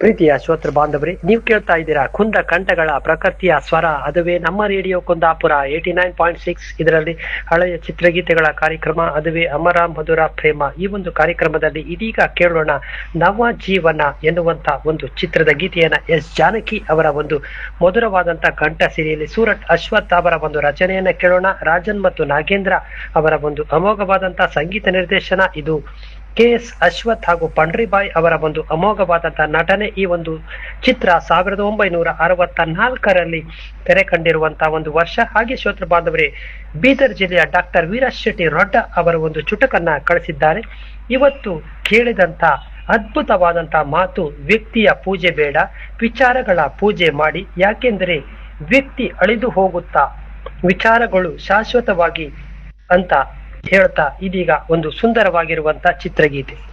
ಪ್ರೀತಿಯ ಶ್ರೋತೃ ಬಾಂಧವರೇ ನೀವು ಕೇಳ್ತಾ ಇದ್ದೀರಾ ಕುಂದ ಕಂಠಗಳ ಪ್ರಕೃತಿಯ ಸ್ವರ ಅದುವೇ ನಮ್ಮ radio Kundapura eighty nine point six ಇದರಲ್ಲಿ ಹಳೆಯ ಚಿತ್ರಗೀತೆಗಳ ಕಾರ್ಯಕ್ರಮ ಅದುವೇ ಅಮರ ಮಧುರ ಪ್ರೇಮ ಈ ಒಂದು ಕಾರ್ಯಕ್ರಮದಲ್ಲಿ ಇದೀಗ ಕೇಳೋಣ ನವ ಜೀವನ ಎನ್ನುವಂತ ಒಂದು ಚಿತ್ರದ ಗೀತೆಯನ್ನ ಎಸ್ ಜಾನಕಿ ಅವರ ಒಂದು ಮಧುರವಾದಂತ ಕಂಠ ಸಿರಿಯಲ್ಲಿ ಸೂರತ್ ಅಶ್ವಥ್ ಅವರ ಒಂದು ರಚನೆಯನ್ನ ಕೇಳೋಣ ರಾಜನ್ ಮತ್ತು ನಾಗೇಂದ್ರ ಅವರ ಒಂದು ಅಮೋಘವಾದಂತ ಸಂಗೀತ ನಿರ್ದೇಶನ ಇದು ಕೆ ಎಸ್ ಅಶ್ವಥ್ ಹಾಗೂ ಪಂಡ್ರಿಬಾಯ್ ಅವರ ಒಂದು ಅಮೋಘವಾದಂತಹ ನಟನೆ ಈ ಒಂದು ಚಿತ್ರ ಸಾವಿರದ ಒಂಬೈನೂರ ಅರವತ್ತ ನಾಲ್ಕರಲ್ಲಿ ತೆರೆ ಕಂಡಿರುವಂತಹ ಒಂದು ವರ್ಷ ಹಾಗೆ ಶ್ರೋತೃ ಬಾಂಧವರೇ ಬೀದರ್ ಜಿಲ್ಲೆಯ ಡಾಕ್ಟರ್ ವೀರಶ್ ಶೆಟ್ಟಿ ರೊಡ್ಡ ಅವರ ಒಂದು ಚುಟಕನ್ನ ಕಳಿಸಿದ್ದಾರೆ ಇವತ್ತು ಕೇಳಿದಂತ ಅದ್ಭುತವಾದಂತಹ ಮಾತು ವ್ಯಕ್ತಿಯ ಪೂಜೆ ಬೇಡ ವಿಚಾರಗಳ ಪೂಜೆ ಮಾಡಿ ಯಾಕೆಂದರೆ ವ್ಯಕ್ತಿ ಅಳಿದು ಹೋಗುತ್ತಾ ವಿಚಾರಗಳು ಶಾಶ್ವತವಾಗಿ ಅಂತ ಹೇಳ್ತಾ ಇದೀಗ ಒಂದು ಸುಂದರವಾಗಿರುವಂತ ಚಿತ್ರಗೀತೆ